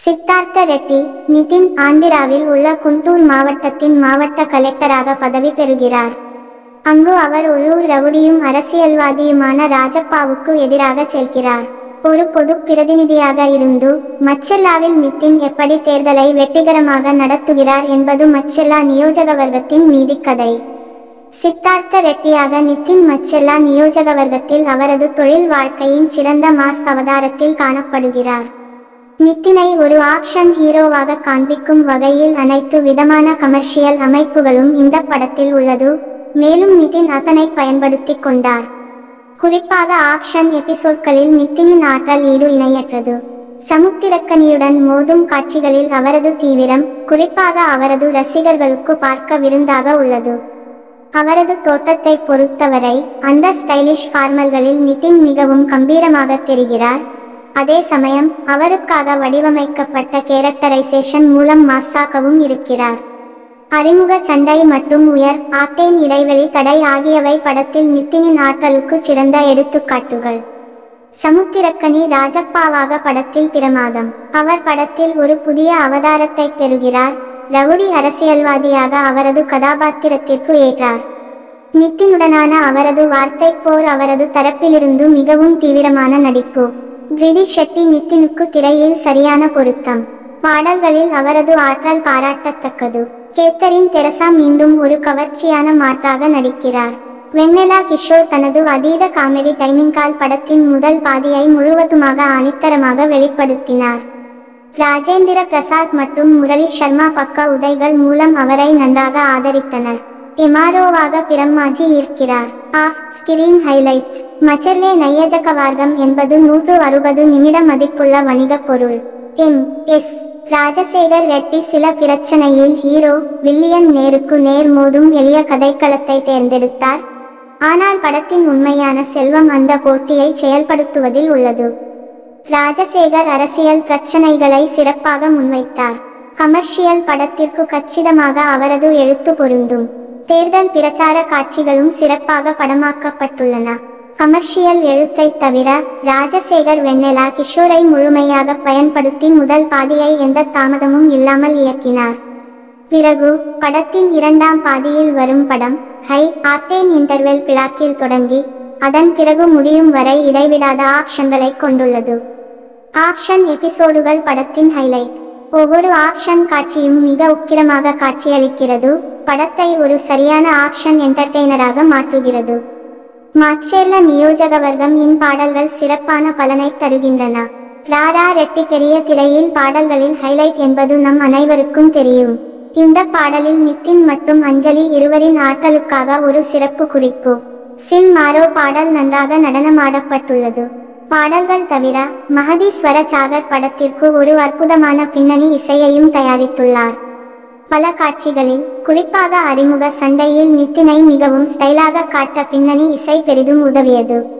சித்தார்த்த ரெட்டி நிதின் ஆந்திராவில் உள்ள குண்டூர் மாவட்டத்தின் மாவட்ட கலெக்டராக பதவி பெறுகிறார் அங்கு அவர் உள்ளூர் ரவுடியும் அரசியல்வாதியுமான ராஜப்பாவுக்கு எதிராக செல்கிறார் ஒரு பொது பிரதிநிதியாக இருந்து மச்செல்லாவில் நிதின் எப்படி தேர்தலை வெற்றிகரமாக நடத்துகிறார் என்பது மச்செல்லா நியோஜகவர்க்கத்தின் மீதிக்கதை சித்தார்த்த ரெட்டியாக நிதின் மச்செல்லா நியோஜகவர்க்கத்தில் அவரது தொழில் வாழ்க்கையின் சிறந்த மாஸ் அவதாரத்தில் காணப்படுகிறார் நித்தினை ஒரு ஆக்ஷன் ஹீரோவாக காண்பிக்கும் வகையில் அனைத்து விதமான கமர்ஷியல் அமைப்புகளும் இந்த படத்தில் உள்ளது மேலும் நிதின் அதனை பயன்படுத்திக் கொண்டார் குறிப்பாக ஆக்ஷன் எபிசோட்களில் நித்தினின் ஆற்றல் ஈடு இணையற்றது சமுத்திரக்கனியுடன் மோதும் காட்சிகளில் அவரது தீவிரம் குறிப்பாக அவரது ரசிகர்களுக்கு பார்க்க விருந்தாக உள்ளது அவரது தோட்டத்தை பொறுத்தவரை அந்த ஸ்டைலிஷ் ஃபார்மல்களில் நிதின் மிகவும் கம்பீரமாக தெரிகிறார் அதே சமயம் அவருக்காக வடிவமைக்கப்பட்ட கேரக்டரைசேஷன் மூலம் மாசாகவும் இருக்கிறார் அறிமுக சண்டை மற்றும் உயர் ஆக்டேன் இடைவெளி தடை ஆகியவை படத்தில் நித்தினின் ஆற்றலுக்கு சிறந்த எடுத்துக்காட்டுகள் சமுத்திரக்கனி ராஜப்பாவாக படத்தில் பிரமாதம் அவர் படத்தில் ஒரு புதிய அவதாரத்தை பெறுகிறார் ரவுடி அரசியல்வாதியாக அவரது கதாபாத்திரத்திற்கு ஏற்றார் நித்தினுடனான அவரது வார்த்தை போர் அவரது தரப்பிலிருந்து மிகவும் தீவிரமான நடிப்பு கிரிதி ஷெட்டி நித்தினுக்கு திரையில் சரியான பொருத்தம் பாடல்களில் அவரது ஆற்றல் பாராட்டத்தக்கது கேத்தரின் தெரசா மீண்டும் ஒரு கவர்ச்சியான மாற்றாக நடிக்கிறார் வெண்ணெலா கிஷோர் தனது அதீத காமெடி டைமிங்கால் படத்தின் முதல் பாதியை முழுவதுமாக ஆணித்தரமாக வெளிப்படுத்தினார் ராஜேந்திர பிரசாத் மற்றும் முரளி சர்மா பக்க உதைகள் மூலம் அவரை நன்றாக ஆதரித்தனர் எமாரோவாக பிரம்மாஜி இருக்கிறார் ஆஃப் ஸ்கிரீன் ஹைலைட்ஸ் மச்சர்லே நையஜகவார்க்கம் என்பது நூற்று அறுபது நிமிட மதிப்புள்ள வணிகப் பொருள் எம் எஸ் ராஜசேகர் ரெட்டி சில பிரச்சனையில் ஹீரோ வில்லியன் நேருக்கு நேர் மோதும் எளிய கதைக்களத்தை தேர்ந்தெடுத்தார் ஆனால் படத்தின் உண்மையான செல்வம் அந்த போட்டியை செயல்படுத்துவதில் உள்ளது ராஜசேகர் அரசியல் பிரச்சனைகளை சிறப்பாக முன்வைத்தார் கமர்ஷியல் படத்திற்கு கச்சிதமாக அவரது எழுத்து பொருந்தும் தேர்தல் பிரச்சார காட்சிகளும் சிறப்பாக படமாக்கப்பட்டுள்ளன கமர்ஷியல் எழுத்தை தவிர ராஜசேகர் வெண்ணெலா கிஷோரை முழுமையாக பயன்படுத்தி முதல் பாதியை எந்த தாமதமும் இல்லாமல் இயக்கினார் பிறகு படத்தின் இரண்டாம் பாதியில் வரும் படம் ஹை ஆக்டேன் இன்டர்வெல் பிளாக்கில் தொடங்கி அதன் பிறகு முடியும் வரை இடைவிடாத ஆக்ஷன்களை கொண்டுள்ளது ஆக்ஷன் எபிசோடுகள் படத்தின் ஹைலைட் ஒவ்வொரு ஆக்ஷன் காட்சியும் மிக உக்கிரமாக காட்சியளிக்கிறது படத்தை ஒரு சரியான ஆக்ஷன் என்டர்டெய்னராக மாற்றுகிறது மாச்சேர்ல நியோஜகவர்க்கம் இன் பாடல்கள் சிறப்பான பலனை தருகின்றன ராரா ரெட்டி பெரிய திரையில் பாடல்களில் ஹைலைட் என்பது நம் அனைவருக்கும் தெரியும் இந்த பாடலில் நித்தின் மற்றும் அஞ்சலி இருவரின் ஆற்றலுக்காக ஒரு சிறப்பு குறிப்பு சில் மாரோ பாடல் நன்றாக நடனமாடப்பட்டுள்ளது பாடல்கள் தவிர மகதி ஸ்வர சாகர் படத்திற்கு ஒரு அற்புதமான பின்னணி இசையையும் தயாரித்துள்ளார் பல காட்சிகளில் குறிப்பாக அறிமுக சண்டையில் நித்தினை மிகவும் ஸ்டைலாக காட்ட பின்னணி இசை பெரிதும் உதவியது